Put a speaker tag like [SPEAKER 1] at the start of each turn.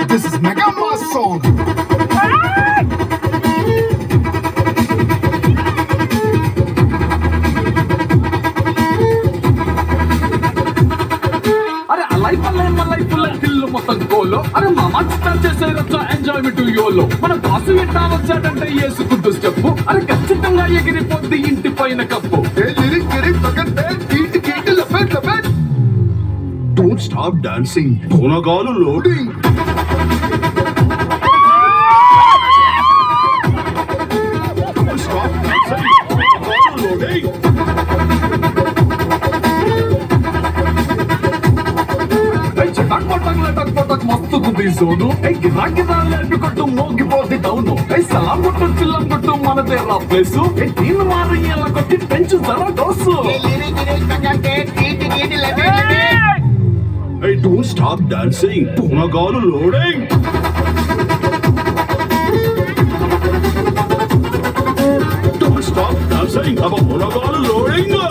[SPEAKER 1] This is Mega Mass song.
[SPEAKER 2] అరే అలై పల్లై మల్లై పుల్ల దిల్లు మొత్తం గోలో అరే మామ స్టార్ట్ చేసే రచ్చా ఎంజాయ్మెంట్ యోలో మన బాసు ఎట్టా వచ్చాడంటే వేసుకుంటూ స్టెప్ అరే ఖచ్చితంగా ఎగిరిపోద్ది ఇంటి పైన కప్పు
[SPEAKER 1] Hey, lyric, lyric, bucket, bed, beat, beat, lapet, lapet. Don't stop dancing. Bonagalu loading. Don't stop dancing. Bonagalu loading.
[SPEAKER 2] ఏయ్ చటాక్ పటాక్ లటాక్ పటాక్ మస్తు గుంది జోను ఏ గిరాక్ గిరాలు ఎట్టుకుంటూ మోగిపోద్ది డౌను ఏ సలాం కొట్టు చిల్లం కొట్టు మనదే రా ప్లేసు ఏ దీని మారి ఎలా కొట్టి పెంచు జరా dose
[SPEAKER 1] Hey, don't stop dancing. Bonagalu loading. Don't stop dancing. Have a Bonagalu loading.